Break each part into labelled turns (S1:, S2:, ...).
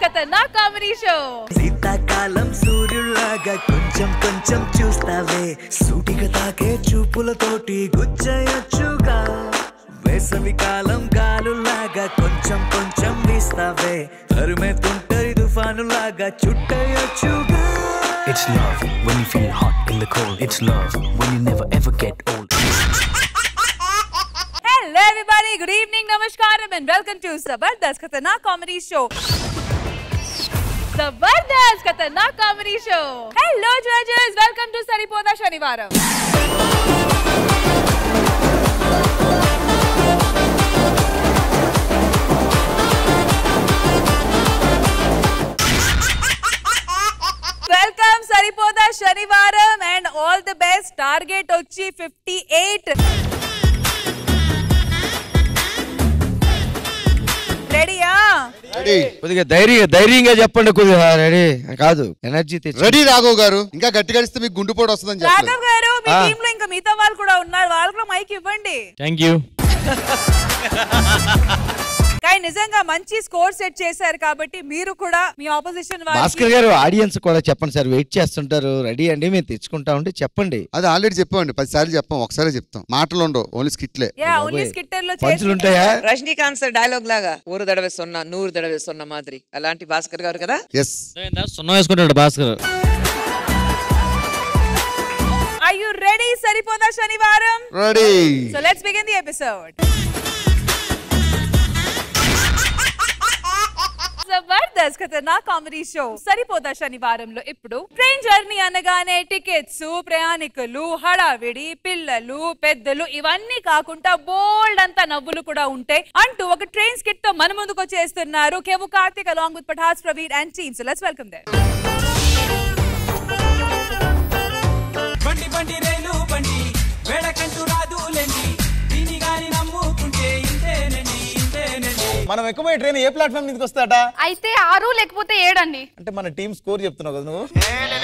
S1: ఖతర్నాక్ comedy show
S2: శీతాకాలం సూర్యుల్లాగా కొంచెం కొంచెం చూస్తావే సూటిగా తాకే చూపులతోటి గుచ్చయొచ్చుగా వేసవి కాలం గాలులాగా కొంచెం కొంచెం వీస్తావే తరుమే తుంటరి తుఫానులాగా చుట్టయొచ్చుగా
S3: It's love when you feel hot in the cold. It's love when you never ever get old.
S1: Hello everybody good evening నమస్కారం and welcome to Jabardasth Khatarnak comedy show Jabardasth Khatarnak comedy show hello judges welcome to Saripodhaa Sanivaaram welcome Saripodhaa Sanivaaram and all the best target వచ్చి fifty eight రెడీయా
S4: కొద్దిగా ధైర్యంగా ధైర్యంగా చెప్పండి కొద్దిగా ready కాదు energy తెచ్చి
S5: రెడీ రాఘవ్ గారు ఇంకా గట్టి గడిస్తే మీకు గుండుపోటు వస్తుందని చెప్పలేదు
S1: రాఘవ్ గారు మీ
S4: ఆ.
S1: టీమ్ లో ఇంకా మిగతా వాళ్ళు కూడా ఉన్నారు వాళ్ళు కూడా మైక్ ఇవ్వండి
S4: థ్యాంక్ యూ
S1: కానీ నిజంగా మంచి స్కోర్ సెట్ చేశారు కాబట్టి మీరు కూడా మీ ఆపోజిషన్
S4: భాస్కర్ గారు ఆడియన్స్ కూడా చెప్పండి సార్ వెయిట్ చేస్తుంటారు రెడీ అండి మేము తెచ్చుకుంటా ఉంటే చెప్పండి
S5: అది ఆల్రెడీ చెప్పామండి పది సార్లు చెప్పాం ఒకసారి చెప్తాం మాటలు ఉండవు ఓన్లీ స్కిట్లే
S1: యా ఓన్లీ స్కిట్టర్ లో
S4: పంచులు ఉంటాయా
S6: రజనీకాంత్ సార్ డైలాగ్ లాగా ఊరు దడవే సొన్న నూరు దడవే సొన్న మాదిరి అలాంటి భాస్కర్ గారు కదా
S5: ఎస్
S4: సున్నం వేసుకుంటాడు Bhaskar
S1: I you ready Saripodhaa Sanivaaram
S5: ready
S1: so let's begin the episode Jabardasth Khatarnak comedy show సరిపోదా శనివారంలో ఇప్పుడు ట్రైన్ జర్నీ అనగానే టికెట్స్ ప్రయాణికులు హడావిడి పిల్లలు పెద్దలు ఇవన్నీ కాకుండా బోల్డ్ అంత నవ్వులు కూడా ఉంటాయి అంటూ ఒక ట్రైన్ స్కిట్ తో మన ముందుకు వచ్చేస్తున్నారు Kevvu Karthik along with Patas Praveen and team so let's welcome their
S7: బండి బండి రైలు బండి వేడకంటూ రాదులేండి దీని గాని నమ్ముకుంటే ఇంతేనండి ఇంతేనండి
S8: మనం ఎక్కువ ట్రైన్ ఏ ప్లాట్ఫామ్ మీదకి వస్తాట
S9: అయితే ఆరు లేకపోతే ఏడండి
S8: అంటే మన టీం స్కోర్ చెప్తున్నావు కదా నువ్వు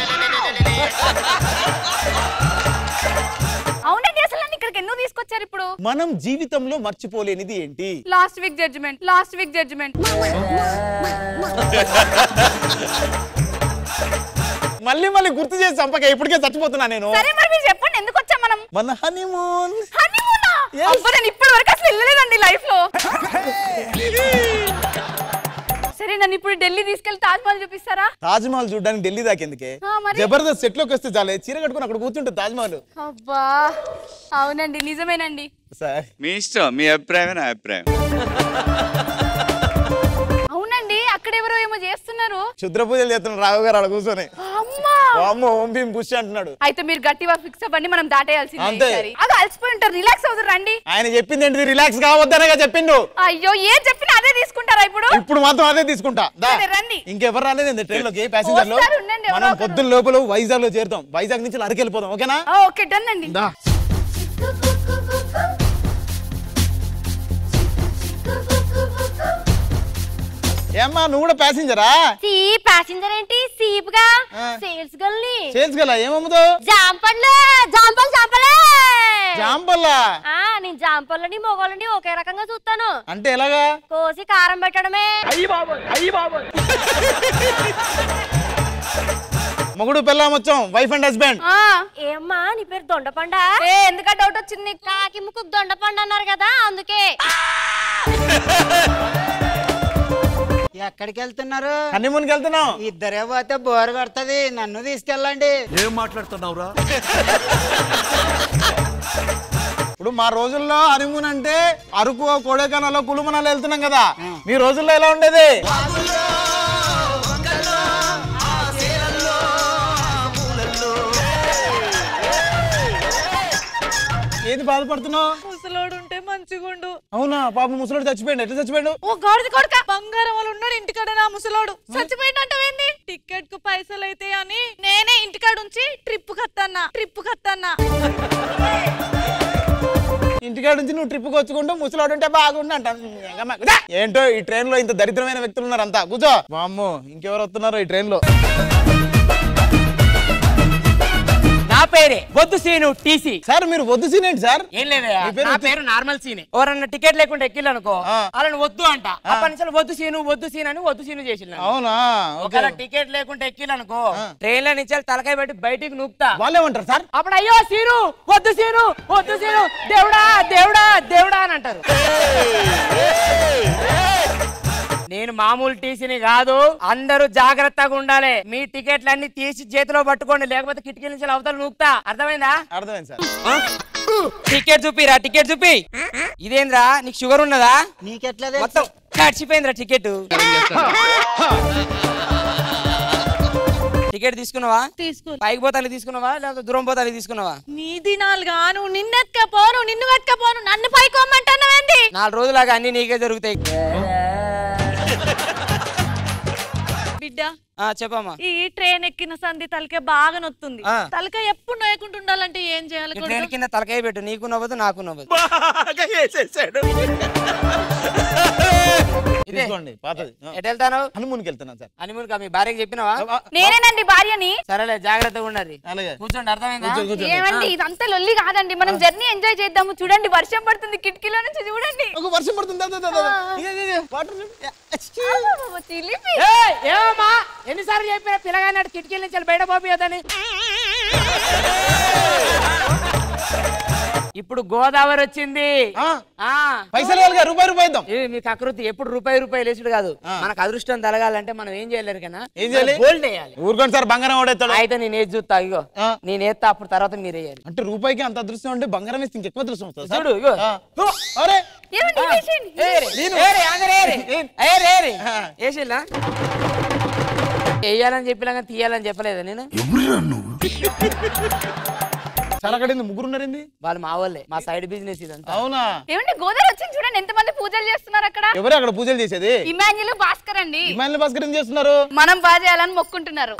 S9: అవునండి అసలు నన్ను ఇక్కడికి ఎందుకు తీసుకొచ్చారు ఇప్పుడు
S8: మనం జీవితంలో మర్చిపోలేనిది ఏంటి
S9: last week judgement last week judgement
S8: మళ్ళీ మళ్ళీ గుర్తు చేసి చంపక ఇప్పటికే చచ్చిపోతున్నా నేను
S9: సరే మరి మీరు చెప్పండి ఎందుకు వచ్చాం మనం
S8: మన హనీమూన్
S9: హనీమూనా
S8: Yes.
S9: అబ్బా నేను ఇప్పటి వరకు అసలు వెళ్ళలేదండి లైఫ్ లో సరే నన్ను ఇప్పుడు ఢిల్లీ తీసుకెళ్లి తాజ్ మహల్ చూపిస్తారా
S8: తాజ్ మహల్ చూడడానికి ఢిల్లీ దాకెందుకే
S9: ఆ, మరి?
S8: జబర్దస్త్ సెట్ లోకి వస్తే చాలే చీర కట్టుకుని అక్కడ కూర్చుంటే తాజ్ మహల్
S9: అబ్బా అవునండి నిజమేనండి
S8: సార్
S10: మీ ఇష్టం మీ అభిప్రాయమే నా అభిప్రాయం
S9: అవునండి అక్కడ ఎవరో ఏమో చేస్తున్నారు
S8: క్షుద్ర పూజలు చేస్తున్నాడు రావు గారు అక్కడ కూర్చొని
S9: అమ్మా
S8: అమ్మో ఓం భీం పుష్ అంటున్నాడు
S9: అయితే మీరు గట్టిగా ఫిక్స్ అవ్వండి మనం దాటేయాల్సిందే
S8: అంతే.
S9: ఈసారి. అది అలసిపోయి ఉంటారు రిలాక్స్ అవుతారు రండి
S8: ఆయన చెప్పింది ఏంటిది రిలాక్స్ కావద్దనగా చెప్పిండు
S9: అయ్యో ఏం చెప్పినా అదే తీసుకుంటారా ఇప్పుడు
S8: ఇప్పుడు మాత్రం అదే తీసుకుంటా దా.
S9: సరే, రండి.
S8: ఇంకెవరు రాలేదు ట్రైన్ లోకి ప్యాసింజర్ లో
S9: వస్తారు, ఉండండి, ఎవరో
S8: మనం
S9: ఒకరు.
S8: పొద్దున్న లోపల వైజాగ్ లో చేరుతాం వైజాగ్ నుంచి అరకు వెళ్ళిపోదాం ఓకేనా
S9: ఆ, ఓకే డన్ అండి
S8: దా ఏమ్మా నువ్వు కూడా ప్యాసింజరా
S9: సీ ప్యాసింజర్ ఏంటి సీప్ గా
S8: ఆ.
S9: సేల్స్ గల్ని
S8: సేల్స్ గల ఏమమ్ముతావు
S9: జాంపండ్లే జాంపల్ జాంపలే
S8: జాంపల్లా
S9: ఆ నేను జాంపల్ని మొగోళ్ళని ఒకే రకంగా చూస్తాను
S8: అంటే ఎలాగా
S9: కోసి కారం పెట్టడమే
S8: మొగుడు పెళ్ళాం వచ్చాం వైఫ్ అండ్ హస్బెండ్
S9: ఏమ్మా నీ పేరు దొండపండ ఏ ఎందుక డౌట్ వచ్చింది కాకి ముక్కు దొండపండు అన్నారు కదా అందుకే
S11: ఎక్కడికి వెళ్తున్నారు
S8: హనీమూన్కి వెళ్తున్నాం
S11: ఇద్దరే పోతే బోర్ కొడుతుంది నన్ను తీసుకెళ్ళండి
S3: ఏం మాట్లాడుతున్నావురా
S8: ఇప్పుడు మా రోజుల్లో హనీమూన్ అంటే అరకు కొడైకెనాల్ కులుమనాలు వెళ్తున్నాం కదా మీ రోజుల్లో ఎలా ఉండేది ఏది బాధపడుతున్నావు
S1: ముసలోడు ఉంటే మంచిగుండు
S8: అవునా పాప ముసలోడు చచ్చిపోయాడు ఎట్లా చచ్చిపోయాడు
S1: ఓ గాడిద కొడుక బంగారం వాళ్ళు ఉన్నాడు ఇంటికాడ నా ముసలోడు చచ్చిపోయినట్టవేంది టికెట్ కు పైసలు అయితే అని నేనే ఇంటికాడ ఉంచి ట్రిప్ కత్తన్నా ట్రిప్ కత్తన్నా
S8: ఇంటికాడ నుంచి నువ్వు ట్రిప్ వచ్చుకుంటూ ముసలాడు ఉంటే బాగుండు అంటాను ఏంటో ఈ ట్రైన్ లో ఇంత దరిద్రమైన వ్యక్తులు ఉన్నారు అంతా కూర్చో వామ్మో ఇంకెవరు వస్తున్నారో ఈ ట్రైన్ లో
S11: నా
S12: పేరే బొద్దు సీను టీసీ
S8: సార్ మీరు వద్దు సీన్ ఏంటి సార్
S12: ఏం లేదయ్యా
S8: మీ పేరు
S12: నా
S8: వద్దు.
S12: పేరు నార్మల్ సీనే ఎవరన్నా టికెట్ లేకుండా ఎక్కిల్లనుకో
S8: ఆ.
S12: వాళ్ళని వద్దు అంట అప్పటి నుంచి వద్దు సీను వద్దు సీన్ అని వద్దు సీను చేసిన
S8: అవునా ఓకే
S12: ఒకవేళ టికెట్ లేకుండా ఎక్కిల్లనుకో ట్రైన్ లో నుంచి తలకాయ పెట్టి బయటికి నూపుతా
S8: వాళ్ళు ఏమంటారు సార్
S12: అప్పుడు అయ్యో సీను వద్దు సీను వద్దు సీను దేవుడా దేవుడా దేవుడా అని అంటారు నేను మామూలు టీసీని కాదు అందరూ జాగ్రత్తగా ఉండాలి మీ టికెట్లు అన్ని తీసి చేతిలో పట్టుకోండి లేకపోతే కిటికీ నుంచి అవతల నూకుతా అర్థమైందా
S8: అర్థమైంది సార్
S12: టికెట్ చూపిరా టికెట్ చూపి ఇదేంద్రా నీకు షుగర్ ఉన్నదా
S11: నీకెట్లా
S12: మొత్తం కడిచిపోయిందిరా టికెట్ టికెట్ తీసుకున్నావా
S9: తీసుకో
S12: పైకి పోతానికి తీసుకున్నావా లేదా దూరం పోతానికి తీసుకున్నావా
S9: నీ దినాలు గాను నిన్నెత్కపోను నిన్ను కట్టుకపోను నన్ను పైకోమంటున్నావేంది
S12: నాలుగు రోజులాగా అన్ని నీకే జరుగుతాయి
S9: బిడ్డ
S12: ఆ, చెప్పమ్మా
S9: ఈ ట్రైన్ ఎక్కిన సంధి తలకే బాగా నొత్తుంది
S12: ఆ.
S9: తలక ఎప్పుడు నొయ్యకుండా ఉండాలంటే ఏం చేయాలి
S12: ఈ
S9: కొడుకు?
S12: ట్రైన్ కింద తలకాయ పెట్టు నీకు నవ్వదు నాకు నవ్వదు ఇదే
S8: తీసుకోండి పాతది
S12: ఎటు వెళ్తాను
S8: హనుమూన్కి వెళ్తున్నాను సార్
S12: హనీమూన్ కా మీ భార్యకి చెప్పినావా
S9: నేనేనండి భార్యని
S12: సరేలే జాగ్రత్తగా ఉండాలి
S8: అలాగే
S12: కూర్చోండి అర్థమైందా
S8: కూర్చో, కూర్చో.
S9: ఏమండి ఇదంతా లొల్లి కాదండి మనం జర్నీ ఎంజాయ్ చేద్దాము చూడండి వర్షం పడుతుంది కిటికీలో నుంచి చూడండి
S8: ఒక వర్షం పడుతుంది దా, దా, దా, దా. ఇక, ఇక, ఇక. వాటర్
S9: అబ్బబ్బబ్బ, చిలిపి
S12: ఏయ్, ఏమమ్మా ఎన్నిసార్లు చెప్పిన పిల్లగానాడు కిటికీల నుంచి వెళ్ళి బయట పోపియదని ఇప్పుడు గోదావరి వచ్చింది
S8: ఆ,
S12: ఆ
S8: పైసలు వేయాలిగా రూపాయి రూపాయి ఇద్దాం
S12: ఇది మీకు అకృతి ఎప్పుడు రూపాయి రూపాయి లేచుడు కాదు మనకు అదృష్టం తలగాలంటే మనం ఏం చేయలేరు కన్నా
S8: ఏం చేయాలి?
S12: గోల్డ్ వేయాలి
S8: ఊరుకోండి సార్ బంగారం ఓడేస్తాడు
S12: అయితే నేను ఏది చూస్తా ఇగో
S8: ఆ.
S12: నేను వేస్తా అప్పుడు తర్వాత మీరు వేయాలి
S8: అంటే రూపాయికి అంత అదృష్టం ఉంటే బంగారం వేస్తే ఇంకెక్కువ అదృష్టం వస్తుంది సార్
S12: చూడు ఇగో
S8: ఆ. ఓ, అరే
S9: ఏమండి వేసేయండి.
S12: ఏరే, ఏరే, అందరూ ఏరే. ఏరే, ఏరే. వేసిల్లా వేయాలని చెప్పినా కానీ తీయాలని చెప్పలేదా నేను
S8: సార్ అక్కడ ఏంది ముగ్గురు ఉన్నారేంది
S12: వాళ్ళు మా వాళ్ళే మా సైడ్ బిజినెస్ ఇదంతా
S8: అవునా
S9: ఏమండి గోదావరి వచ్చింది చూడండి ఎంతమంది పూజలు చేస్తున్నారు అక్కడ
S8: ఎవరు అక్కడ పూజలు చేసేది
S9: ఇమాన్యులు భాస్కర్ అండి
S8: ఇమాన్యుల్ భాస్కర్ ఏం చేస్తున్నారు
S9: మనం బాగా చేయాలని మొక్కుంటున్నారు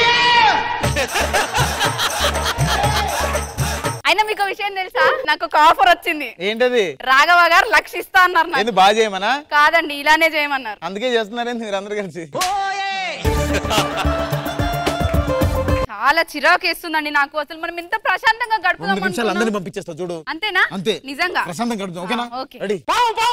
S9: అయినా మీకు ఒక విషయం తెలుసా నాకు ఒక ఆఫర్ వచ్చింది
S8: ఏంటది
S9: రాఘవ గారు లక్షిస్తా అన్నారు నాకు
S8: ఏంది బాగా చేయమనా
S9: కాదండి ఇలానే చేయమన్నారు
S8: అందుకే చేస్తున్నారేంది మీరు అందరు కలిసి
S9: చాలా చిరాకు వేస్తుందండి నాకు అసలు మనం ఎంత ప్రశాంతంగా
S8: రెండు
S9: గడుపుదాం
S8: నిమిషాలు
S9: అనుకున్నాం.
S8: అందరిని పంపించేస్తా చూడు
S9: అంతేనా
S8: అంతే
S9: నిజంగా
S8: ప్రశాంతం గడుపుదాం ఓకేనా
S9: ఆ, ఓకే.
S8: రెడీ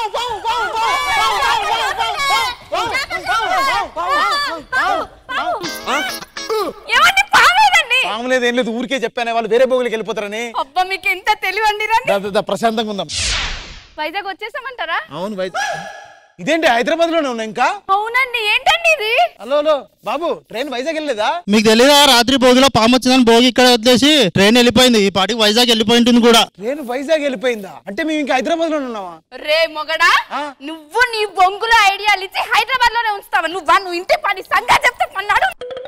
S9: ఏమండి పావేదండి
S8: పాము లేదు ఏం లేదు ఊరికే చెప్పానే వాళ్ళు వేరే బోగులకి వెళ్ళిపోతారని
S9: అబ్బా మీకు ఎంత తెలివండి రండి
S8: దా, దా, దా, ప్రశాంతంగా ఉందాం
S9: వైజాగ్ వచ్చేసామంటారా
S8: అవును బై ఇదేంటి హైదరాబాద్ లోనే ఉన్నా ఇంకా
S9: అవునండి ఏంటండి ఇది
S8: హలో హలో బాబు ట్రైన్ వైజాగ్ వెళ్ళలేదా
S13: మీకు తెలియదా రాత్రి భోగిలో పాము వచ్చిందని భోగి ఇక్కడ వదిలేసి ట్రైన్ వెళ్ళిపోయింది ఈ పాటికి వైజాగ్ వెళ్ళిపోయి ఉంటుంది కూడా
S8: ట్రైన్ వైజాగ్ వెళ్ళిపోయిందా అంటే మేము ఇంకా హైదరాబాద్ లోనే ఉన్నావా
S9: రే మొగడా నువ్వు నీ బొంగులో ఐడియాలు ఇచ్చి హైదరాబాద్ లోనే ఉంచుతావా నువ్వు నువ్వు ఇంటి పని సంగా చెప్తే పన్నాడు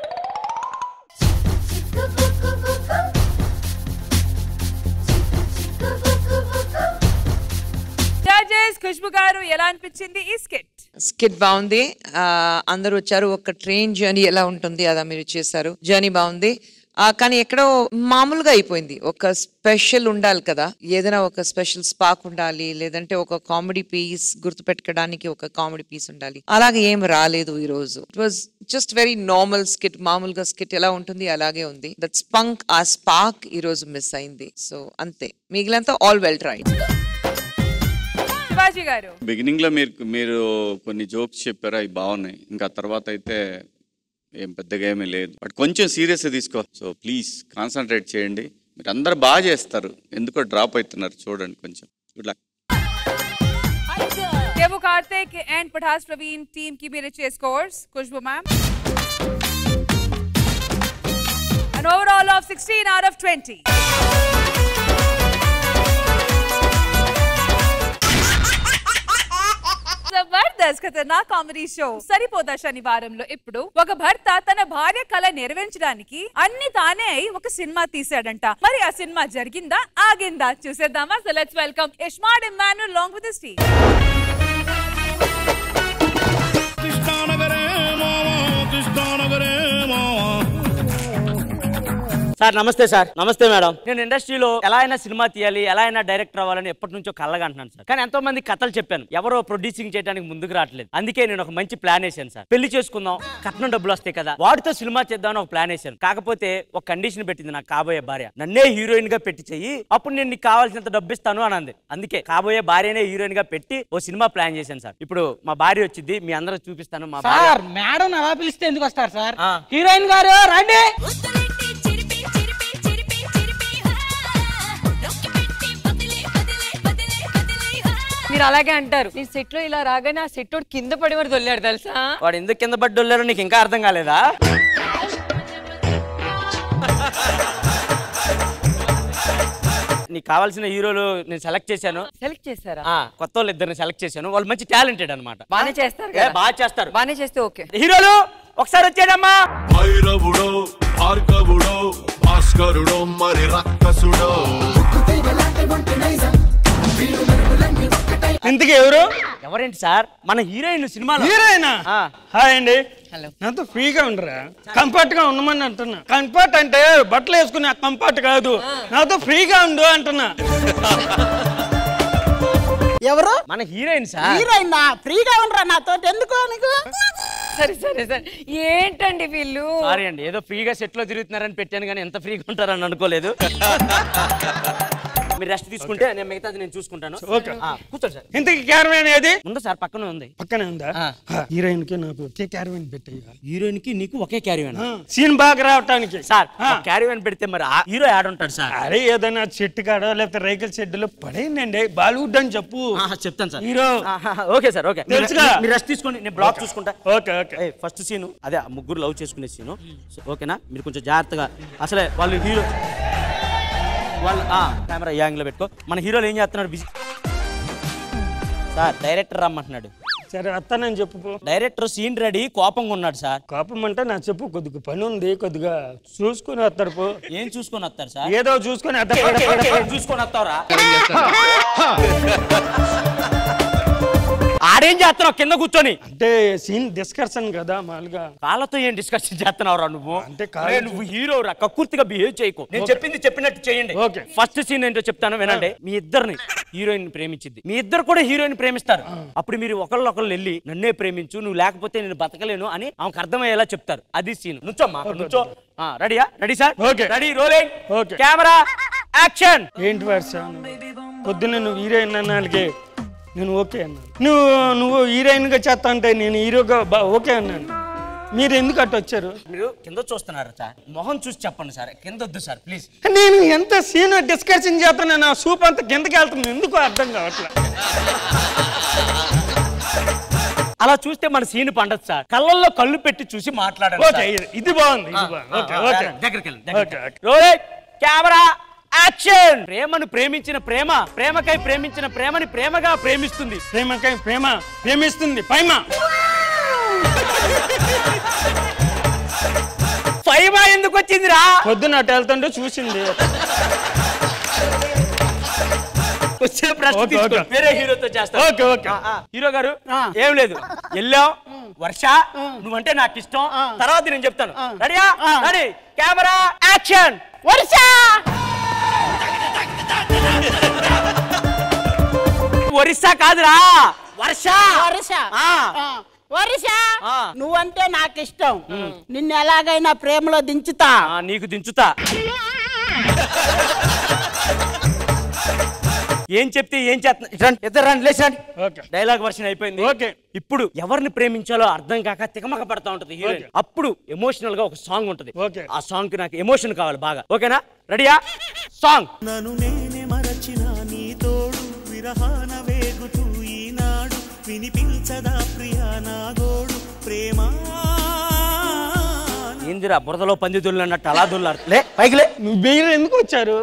S1: జడ్జెస్ ఖుష్బు గారు ఎలా అనిపించింది ఈ స్కిట్
S6: స్కిట్ బాగుంది ఆ, అందరూ వచ్చారు ఒక ట్రైన్ జర్నీ ఎలా ఉంటుంది అదా మీరు చేశారు జర్నీ బాగుంది ఆ, కానీ ఎక్కడో మామూలుగా అయిపోయింది ఒక స్పెషల్ ఉండాలి కదా ఏదైనా ఒక స్పెషల్ స్పాక్ ఉండాలి లేదంటే ఒక కామెడీ పీస్ గుర్తుపెట్టుకోవడానికి ఒక కామెడీ పీస్ ఉండాలి అలాగే ఏం రాలేదు ఈ రోజు it was just very normal skit మామూలుగా స్కిట్ ఎలా ఉంటుంది అలాగే ఉంది దట్ స్పంక్ ఆ స్పార్క్ ఈ రోజు మిస్ అయింది సో అంతే మిగిలినంతా all well tried
S1: Shivaji garu
S10: beginning లో మీరు మీరు కొన్ని జోక్స్ చెప్పారు అవి బాగున్నాయి ఇంకా తర్వాత అయితే ఏం పెద్దగా ఏమీ లేదు బట్ కొంచెం సీరియస్గా తీసుకో సో ప్లీజ్ కాన్సన్ట్రేట్ చేయండి మీరు అందరు బాగా చేస్తారు ఎందుకో డ్రాప్ అవుతున్నారు చూడండి కొంచెం గుడ్ లక్
S1: देवो कार्तिक एंड पठास प्रवीण टीम की मेरे छह scores Khushbu ma'am An overall of 16 out of 20. Jabardasth Khatarnak comedy show సరిపోదా శనివారంలో ఇప్పుడు ఒక భర్త తన భార్య కళ నెరవేర్చడానికి అన్ని తానే అయి ఒక సినిమా తీశాడంట మరి ఆ సినిమా జరిగిందా ఆగిందా చూసేద్దామా so let's welcome Ismart Immanuel long with team
S12: sir నమస్తే సార్ నమస్తే మేడం నేను ఇండస్ట్రీలో ఎలా అయినా సినిమా తీయాలి ఎలా అయినా డైరెక్టర్ అవ్వాలని ఎప్పటి నుంచో కళ్ళగా అంటున్నాను సార్ కానీ ఎంతో మంది కథలు చెప్పాను ఎవరో ప్రొడ్యూసింగ్ చేయడానికి ముందుకు రావట్లేదు అందుకే నేను ఒక మంచి ప్లాన్ వేసాను సార్ పెళ్లి చేసుకుందాం కట్నం డబ్బులు వస్తాయి కదా వాటితో సినిమా చేద్దామని ఒక ప్లాన్ వేసాను కాకపోతే ఒక కండిషన్ పెట్టింది నాకు కాబోయే భార్య నన్నే హీరోయిన్ గా పెట్టి చెయ్యి అప్పుడు నేను నీకు కావాల్సినంత డబ్బు ఇస్తాను అని అంది అందుకే కాబోయే భార్యనే హీరోయిన్ గా పెట్టి ఓ సినిమా ప్లాన్ చేశాను సార్ ఇప్పుడు మా భార్య వచ్చింది మీ అందరూ చూపిస్తాను మా భార్య
S14: సార్ మేడం అలా పిలిస్తే ఎందుకు వస్తారు సార్ హీరోయిన్ గారు రండి
S15: మీరు అలాగే అంటారు నేను సెట్ లో ఇలా రాగానే ఆ సెట్ కింద పడి మరి దొల్లాడు తెలుసా
S12: వాడు ఎందుకు కింద పడ్డి వెళ్ళారో నీకు ఇంకా అర్థం కాలేదా నీకు కావాల్సిన హీరోలు నేను సెలెక్ట్ చేశాను
S15: సెలెక్ట్ చేశారా
S12: ఆ, కొత్త వాళ్ళు ఇద్దరిని సెలెక్ట్ చేశాను వాళ్ళు మంచి టాలెంటెడ్ అనమాట
S15: బానే చేస్తారు
S12: ఏ,
S15: కదా
S12: బాగా చేస్తారు
S15: బానే చేస్తే ఓకే
S12: హీరోలు ఒకసారి వచ్చేయడమ్మా
S16: భైరవుడో భార్గవుడో భాస్కరుడో మరి రక్కసుడో
S14: ఇంతకీ ఎవరు
S12: ఎవరేంటి సార్ మన హీరోయిన్ సినిమాలో
S14: హీరోయినా
S12: ఆ.
S14: హాయ్ అండి నాతో ఫ్రీగా ఉండరా కంఫర్ట్ గా ఉండమని అంటున్నా కంఫర్ట్ అంటే బట్టలు వేసుకునే కంఫర్ట్ కాదు నాతో ఫ్రీగా ఉండు అంటున్నా
S11: ఎవరు
S12: మన హీరోయిన్ సార్
S11: హీరోయిన్ ఫ్రీగా ఉండరా నాతో ఎందుకు నీకు
S15: సరే సరే సరే ఏంటండి వీళ్ళు
S12: సారీ అండి ఏదో ఫ్రీగా సెట్ లో తిరుగుతున్నారని పెట్టాను కానీ ఎంత ఫ్రీగా ఉంటారని అనుకోలేదు మీరు రెస్ట్ తీసుకుంటే నేను మిగతాది నేను చూసుకుంటాను
S14: ఓకే.
S12: ఆ, కూర్చోండి సార్
S14: ఇంతకీ క్యారవాన్ ఏది
S12: ఉంది సార్ పక్కనే ఉంది
S14: పక్కనే ఉందా హీరోయిన్ కి నాకు ఒకే క్యారవాన్ పెట్టయ్యా
S12: హీరోయిన్ కి నీకు ఒకే క్యారీవన్
S14: సీన్ బాగా రావటానికి
S12: సార్ క్యారీవన్ పెడితే మరి ఆ హీరో యాడ్ ఉంటాడు సార్
S14: అరే ఏదైనా చెట్టు కాడో లేకపోతే రైకల్ షెడ్లో పడేయండి బాలీవుడ్ అని చెప్పు
S12: ఆహా, చెప్తాను సార్
S14: హీరో
S12: ఆహా, ఓకే సార్ ఓకే మీరు-
S14: తెలుసుగా?
S12: మీరు రెస్ట్ తీసుకోండి నేను బ్లాక్ చూసుకుంటా
S14: ఓకే ఓకే
S12: ఫస్ట్ సీన్ అదే ఆ ముగ్గురు లవ్ చేసుకునే సీను ఓకేనా మీరు కొంచెం జాగ్రత్తగా అసలే వాళ్ళు హీరో వాళ్ళు కెమెరా ఈ యాంగిల్లో పెట్టుకో మన హీరోలు ఏం చేస్తున్నాడు బిజీ సార్ డైరెక్టర్ రమ్మంటున్నాడు
S14: సరే వస్తానని చెప్పు పో.
S12: డైరెక్టర్ సీన్ రెడీ కోపంగా ఉన్నాడు సార్
S14: కోపం అంటే నా చెప్పు కొద్దిగా పని ఉంది కొద్దిగా చూసుకుని వస్తారు పో
S12: ఏం చూసుకొని వస్తారు సార్
S14: ఏదో చూసుకొని వస్తారు.
S12: ఏం చూసుకొని వస్తావురా ఆడేం చేస్తున్నావు కింద కూర్చొని
S14: అంటే సీన్ డిస్కషన్ కదా మామూలుగా
S12: కాళ్ళతో ఏం డిస్కషన్ చేస్తున్నావురా నువ్వు
S14: అంటే
S12: అరే, నువ్వు హీరో రా కక్కుర్తిగా బిహేవ్ చేయకు నేను
S14: ఓకే.
S12: చెప్పింది చెప్పినట్టు చేయండి
S14: ఓకే.
S12: ఫస్ట్ సీన్ ఏంటో చెప్తాను వినండి మీ ఇద్దరిని హీరోయిన్ ప్రేమించింది మీ ఇద్దరు కూడా హీరోయిన్ ప్రేమిస్తారు అప్పుడు మీరు ఒకళ్ళు ఒకళ్ళు వెళ్ళి నన్నే ప్రేమించు నువ్వు లేకపోతే నేను బతకలేను అని ఆమెకు అర్థమయ్యేలా చెప్తారు అది సీన్ నుంచోమ్మా అక్కడ నుంచో ఆ, రెడీయా ready sir
S14: okay.
S12: Ready rolling
S14: okay.
S12: Camera action
S14: ఏంటి వర్ష పొద్దున్న నువ్వు హీరోయిన్ అన్నాళ్ళకి నేను ఓకే అన్నాను నువ్వు నువ్వు హీరోయిన్గా చేస్తా అంటే నేను హీరోగా బా ఓకే అన్నాను మీరు ఎందుకు అట్ట వచ్చారు
S12: మీరు కింద చూస్తున్నారు సార్ మొహం చూసి చెప్పండి సార్ కింద వద్దు సార్ ప్లీజ్
S14: నేను ఎంత సీన్ డిస్కషన్ చేస్తాను నా సూప్ అంతా కిందకి వెళ్తుంది ఎందుకు అర్థం కావట్లే
S12: అలా చూస్తే మన సీన్ పండదు సార్ కళ్ళల్లో కళ్ళు పెట్టి చూసి మాట్లాడండి
S14: ఓకే
S12: సార్.
S14: ఇది- ఇది బాగుంది ఇది
S12: ఆ,
S14: బాగుంది ఓకే
S12: ఆ,
S14: ఓకే
S12: దగ్గరికి వెళ్ళండి,
S14: ఓకే
S12: దగ్గరికి
S14: ఓకే
S12: రోలింగ్ కెమెరా యాక్షన్ ప్రేమను ప్రేమించిన ప్రేమ ప్రేమకై ప్రేమించిన ప్రేమని ప్రేమగా ప్రేమిస్తుంది
S14: ప్రేమకై ప్రేమ ప్రేమిస్తుంది పైమ
S12: పైమా ఎందుకు వచ్చిందిరా
S14: పొద్దున అటు వెళ్తుంటే చూసింది
S12: వచ్చే ప్రశ్న
S14: ఓకే,
S12: తీసుకో.
S14: ఓకే.
S12: వేరే హీరోతో చేస్తా
S14: ఓకే, ఓకే.
S12: హీరో గారు ఏం లేదు వెళ్ళాం వర్ష నువ్వంటే నాకు ఇష్టం తర్వాత నేను చెప్తాను రెడీయా ready camera action Varsha Orissa కాదురా వర్ష
S11: వరుస
S12: ఆ.
S11: వరుస నువ్వంటే నాకు ఇష్టం నిన్ను ఎలాగైనా ప్రేమలో దించుతా
S12: ఆ, నీకు దించుతా ఏం చెప్తే ఏం చేస్తున్నా రండి, ఇద్దరు రండి లేచండి
S14: ఓకే
S12: డైలాగ్ వర్షన్ అయిపోయింది
S14: ఓకే
S12: ఇప్పుడు ఎవరిని ప్రేమించాలో అర్థం కాక తికమక పడతా ఉంటది హీరోయిన్ అప్పుడు ఎమోషనల్ గా ఒక సాంగ్ ఉంటది
S14: ఓకే.
S12: ఆ సాంగ్ కి నాకు ఎమోషన్ కావాలి బాగా ఓకేనా రెడీయా సాంగ్
S2: నన్ను నేనే మరచిన నీ తోడు విరహాన వేగుతూ ఈనాడు వినిపించదా ప్రియా నా గోడు ప్రేమ
S12: ఏందిరా బురదలో పంది దుల్లన్నట్టు అలా దుల్లారు లే పైకి లే
S14: మీరు ఎందుకు వచ్చారు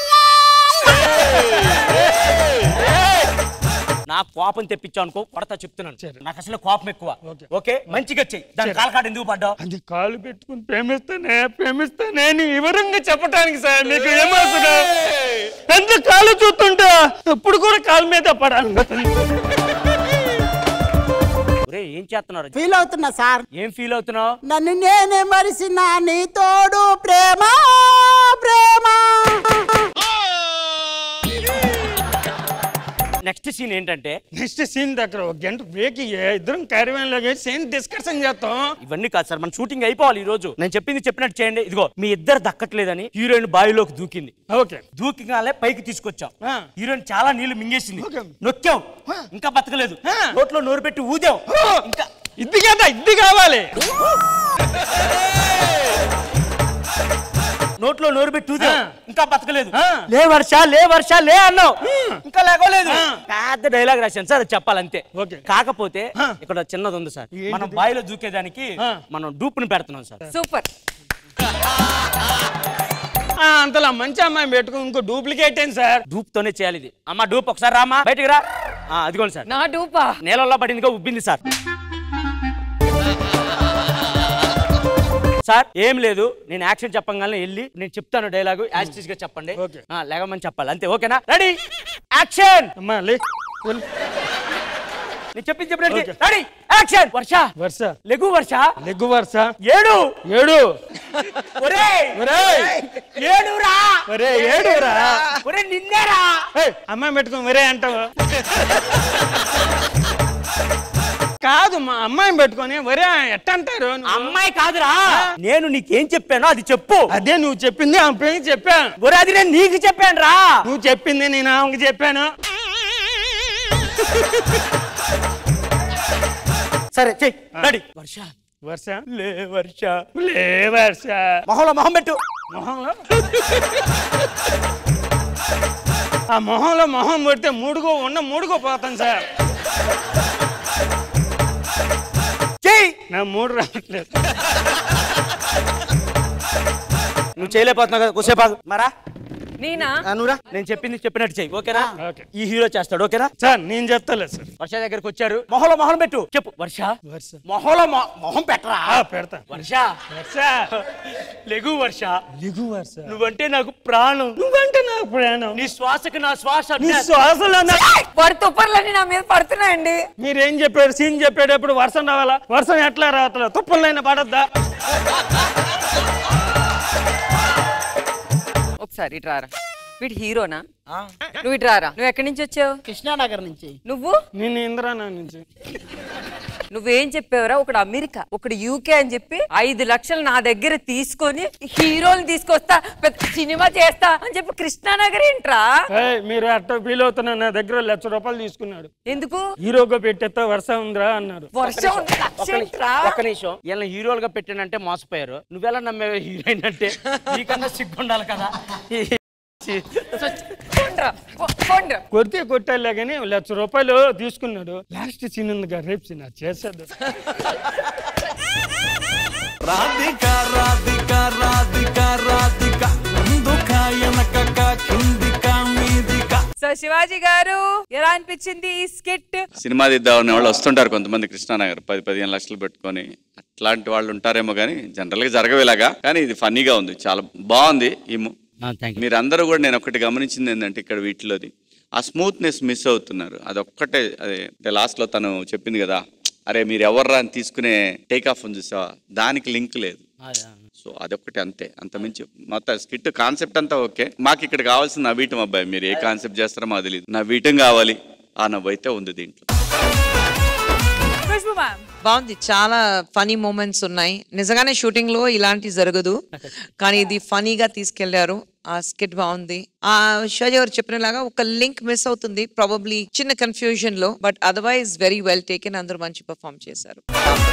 S12: నా కోపం తెప్పించావు అనుకో కొడతా చెప్తున్నాను నాకు అసలు కోపం ఎక్కువ ఓకే మంచిగా చెయ్యి దాని కాలకాడు ఎందుకు పడ్డావు
S14: అది కాలు పెట్టుకుని ప్రేమిస్తానే ప్రేమిస్తానే అని వివరంగా చెప్పడానికి సార్ మీకు ఏమవుతుందా ఎంత కాలు చూస్తుంటా ఎప్పుడు కూడా కాలు మీద పడాలి
S12: ఒరే ఏం చేస్తున్నారు
S11: ఫీల్ అవుతున్నా సార్
S12: ఏం ఫీల్ అవుతున్నావు
S11: నన్ను నేనే మరిసిన నీ తోడు ప్రేమ ప్రేమ
S12: నెక్స్ట్ సీన్ ఏంటంటే
S14: నెక్స్ట్ సీన్ దగ్గర ఒక గంట బ్రేక్ ఇద్దరం క్యారీవన్ లాగే సీన్ డిస్కషన్ చేస్తాం
S12: ఇవన్నీ కాదు సార్ మన షూటింగ్ అయిపోవాలి ఈ రోజు నేను చెప్పింది చెప్పినట్టు చేయండి ఇదిగో మీ ఇద్దరు దక్కట్లేదని హీరోయిన్ బావిలోకి దూకింది
S14: ఓకే
S12: దూకిగానే పైకి తీసుకొచ్చాం హీరోయిన్ చాలా నీళ్లు మింగేసింది నొక్కాం ఇంకా బతకలేదు నోట్లో నోరు పెట్టి ఊదాం ఇంకా
S14: ఇది కదా ఇది కావాలి
S12: నోట్లో నోరు పెట్టి ఊదాం ఇంకా బతకలేదు లే వర్ష లే వర్ష లే అన్నావు ఇంకా లేకోలేదు పెద్ద డైలాగ్ రాశాను సార్ అది చెప్పాలంతే కాకపోతే ఇక్కడ చిన్నది ఉంది సార్ మనం బావిలో దూకేదానికి మనం డూపుని పెడుతున్నాం సార్
S15: సూపర్
S14: ఆ, అంతలా మంచి అమ్మాయి పెట్టుకుని ఇంకో డూప్లికేట్ ఏంటి సార్
S12: డూప్ తోనే చేయాలి ఇది అమ్మా డూప్ ఒకసారి రామా బయటికి రా ఆ, అదిగోండి సార్
S15: నా డూపా
S12: నేలల్లో పడిందిగా ఉబ్బింది సార్ సార్ ఏం లేదు నేను యాక్షన్ చెప్పగానే వెళ్ళి నేను చెప్తాను డైలాగు యాక్సిస్ గా చెప్పండి ఆ, లేగమని చెప్పాలి అంతే ఓకేనా రెడీ యాక్షన్
S14: అమ్మా లే
S12: నేను చెప్పింది చెప్పినట్టు రెడీ యాక్షన్ వర్ష
S14: వర్ష
S12: లెగు వర్ష
S14: లెగ్గు వర్ష
S12: ఏడు
S14: ఏడు
S12: ఒరేయ్
S14: ఒరేయ్
S12: ఏడురా
S14: ఒరే ఏడురా
S12: ఒరే నిన్నేరా
S14: ఏయ్, అమ్మాయి పెట్టుకుని ఒరే అంటావు కాదు మా అమ్మాయిని పెట్టుకొని ఒరే ఎట్ట అంటారు నువ్వు?
S12: అమ్మాయి కాదురా నేను నీకేం చెప్పానో అది చెప్పు
S14: అదే నువ్వు చెప్పింది ఆ పేరు చెప్పాను
S12: ఒరే అది నేను నీకు చెప్పాను రా
S14: నువ్వు చెప్పింది నేను ఆమెకి చెప్పాను
S12: సరే చెయ్యి రెడీ వర్ష
S14: వర్ష
S12: లే వర్ష
S14: లే వర్ష
S12: మొహంలో మొహం పెట్టు
S14: మొహంలో ఆ మొహంలో మొహం పెడితే మూడుగో ఉన్న మూడుగో పోతాను సార్
S12: చెయ్యి
S14: నా మూడు రావట్లేదు
S12: నువ్వు చేయలేకపోతున్నావు కదా కొద్దిసేపు ఆగు. మరా
S15: నేనా
S12: ఆ, నువ్వురా నేను చెప్పింది చెప్పినట్టు చెయ్యి ఓకేనా ఈ హీరో చేస్తాడు ఓకేనా
S14: సార్ నేను చెప్తాలేదు సార్
S12: వర్ష దగ్గరకు వచ్చారు మొహంలో మొహం పెట్టు చెప్పు వర్ష
S14: వర్ష
S12: మొహంలో మొ- మొహం పెట్టరా
S14: ఆ, పెడతా
S12: వర్ష
S14: వర్ష
S12: లెగు వర్ష
S14: లిగు వర్ష
S12: నువ్వంటే నాకు ప్రాణం
S14: నువ్వంటే నాకు ప్రాణం
S12: నీ శ్వాసకి నా శ్వాస
S14: నీ శ్వాసలో నా
S15: వారి తుప్పర్లన్నీ నా మీద పడుతున్నాయండి
S14: మీరేం చెప్పారు సీన్ చెప్పేటప్పుడు వర్షం రావాలా వర్షం ఎట్లా రావట్లేదు తుప్పలైనా పడద్దా
S15: ఒకసారి ఇటు రారా వీడు హీరోనా నువ్వు ఇటు రారా నువ్వు ఎక్కడి నుంచి వచ్చావు
S11: కృష్ణానగర్ నుంచి
S15: నువ్వు
S14: నేను ఇంద్రానా నుంచి
S15: నువ్వేం చెప్పావురా ఒకడు అమెరికా ఒకడు యూకే అని చెప్పి ఐదు లక్షలు నా దగ్గర తీసుకొని హీరోని తీసుకొస్తా పెద్ద సినిమా చేస్తా అని చెప్పి కృష్ణానగర్ ఏంట్రా
S14: ఏయ్, మీరు అట్ట ఫీల్ అవుతున్నా నా దగ్గర లక్ష రూపాయలు తీసుకున్నాడు
S15: ఎందుకు
S14: హీరోగా పెట్టేస్తా వర్షం ఉందిరా అన్నారు
S15: వర్షం
S12: ఒక్క నిమిషం,
S15: ఏంట్రా?
S12: ఒక్క నిమిషం ఇలా హీరోలుగా పెట్టానంటే మోసపోయారు నువ్వెలా నమ్మే హీరోయిన్ అంటే నీకన్నా సిగ్గుండాలి కదా
S15: పోండ్రా, పో- పోండ్రా.
S14: కొడితే కొట్టాలే కానీ లక్ష రూపాయలు తీసుకున్నాడు లాస్ట్ సీన్ ఉంది కదా రేపు సీన్ అది చేసేద్దాం
S7: రాధిక రాధిక రాధిక రాధిక ముందుక వెనకక కిందిక మీదిక
S1: సో శివాజీ గారు ఎలా అనిపించింది ఈ స్కిట్
S10: సినిమా తీద్దామనే వాళ్ళు వస్తుంటారు కొంతమంది కృష్ణానగర్ పది పదిహేను లక్షలు పెట్టుకొని అట్లాంటి వాళ్ళు ఉంటారేమో కానీ జనరల్గా జరగవేలాగా కానీ ఇది ఫన్నీగా ఉంది చాలా బాగుంది ఈ ము- మీరందరూ కూడా నేను ఒకటి గమనించింది ఏంటంటే ఇక్కడ వీటిలోది ఆ స్మూత్నెస్ మిస్ అవుతున్నారు అదొక్కటే అదే అంటే లాస్ట్లో తను చెప్పింది కదా అరే మీరు ఎవర్రా అని తీసుకునే టేక్ ఆఫ్ ఉంది చూసావా దానికి లింక్ లేదు సో అదొక్కటి అంతే అంత మించి మొత్తం స్కిట్ కాన్సెప్ట్ అంతా ఓకే మాకు ఇక్కడ కావాల్సిన నవ్వీటం అబ్బాయి మీరు ఏ కాన్సెప్ట్ చేస్తారో మాకు తెలియదు నవ్వీటం కావాలి ఆ నవ్వు అయితే ఉంది దీంట్లో
S1: ఖుష్బు మ్యామ్
S6: బాగుంది చాలా ఫనీ మూమెంట్స్ ఉన్నాయి నిజంగానే షూటింగ్ లో ఇలాంటి జరగదు కానీ ఇది ఫనీగా తీసుకెళ్లారు ఆ స్కిట్ బాగుంది ఆ షాజీ గారు చెప్పినలాగా ఒక లింక్ మిస్ అవుతుంది ప్రాబబ్లీ చిన్న కన్ఫ్యూజన్ లో but otherwise very well taken అందరూ మంచి పర్ఫామ్ చేశారు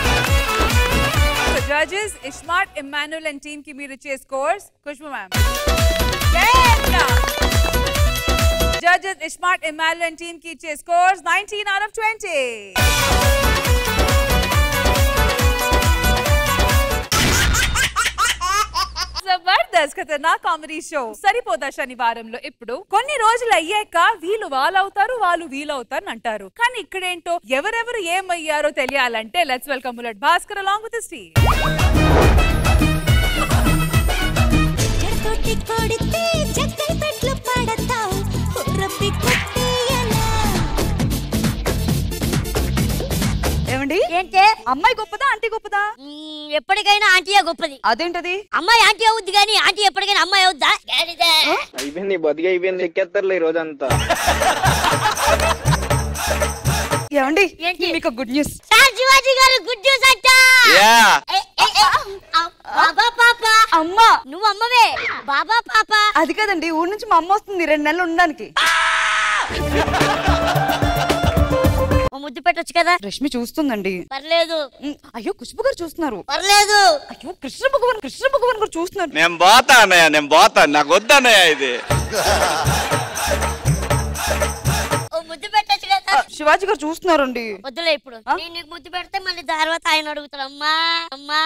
S1: judges Ismart Immanuel and team కి మీరు ఇచ్చే scores Khushbu ma'am judges Ismart Immanuel and team కి ఇచ్చే scores 19 out of 20 Jabardasth Khatarnak comedy show సరిపోదా శనివారంలో ఇప్పుడు కొన్ని రోజులు అయ్యాక వీళ్ళు వాళ్ళవుతారు వాళ్ళు వీలవుతారు అని అంటారు కానీ ఇక్కడేంటో ఎవరెవరు ఏమయ్యారో తెలియాలంటే let's welcome bullet Bhaskar along with Steve
S17: చెడతోటి కొడితే చక్కర పెట్లు పడతావు రబ్బి కొట్టేయనా
S1: ఏమండి
S18: ఏంటే
S1: అమ్మాయి గొప్పదా ఆంటీ గొప్పదా
S18: ఎప్పటికైనా ఆంటీయే గొప్పది
S1: అదేంటది
S18: అమ్మాయి ఆంటీ అవుద్ది కానీ ఆంటీ ఎప్పటికైనా అమ్మాయి అవుద్దా గాడిద.
S19: అయిపోయింది బతికి అయిపోయింది ఎక్కేస్తారులే ఈ రోజంతా
S1: ఏమండి మీకు good news
S18: sir Shivaji garu good news అంట
S10: Yeah.
S18: ఏ, ఏ, ఏ, ఆ, బాబా పాప
S1: అమ్మా
S18: నువ్వు అమ్మవే బాబా పాప
S1: అది కదండి ఊరు నుంచి మా అమ్మ వస్తుంది రెండు నెలలు ఉండడానికి
S18: ఓ ముద్దు పెట్టొచ్చు కదా
S1: రష్మి చూస్తుందండి
S18: పర్లేదు
S1: అయ్యో ఖుష్బు గారు చూస్తున్నారు
S18: పర్లేదు
S1: అయ్యో కృష్ణ భగవాన్ కృష్ణ భగవాన్ గారు చూస్తున్నారు
S10: నేను పోతా అన్నయ్య నేను పోతా నాకు వద్దన్నయ్య ఇది
S18: ఓ ముద్దు పెట్టొచ్చు కదా
S1: శివాజీ గారు చూస్తున్నారండి
S18: వద్దులే ఇప్పుడు నేను నీకు ముద్దు పెడితే మళ్ళీ తర్వాత ఆయన అడుగుతాడు అమ్మా అమ్మా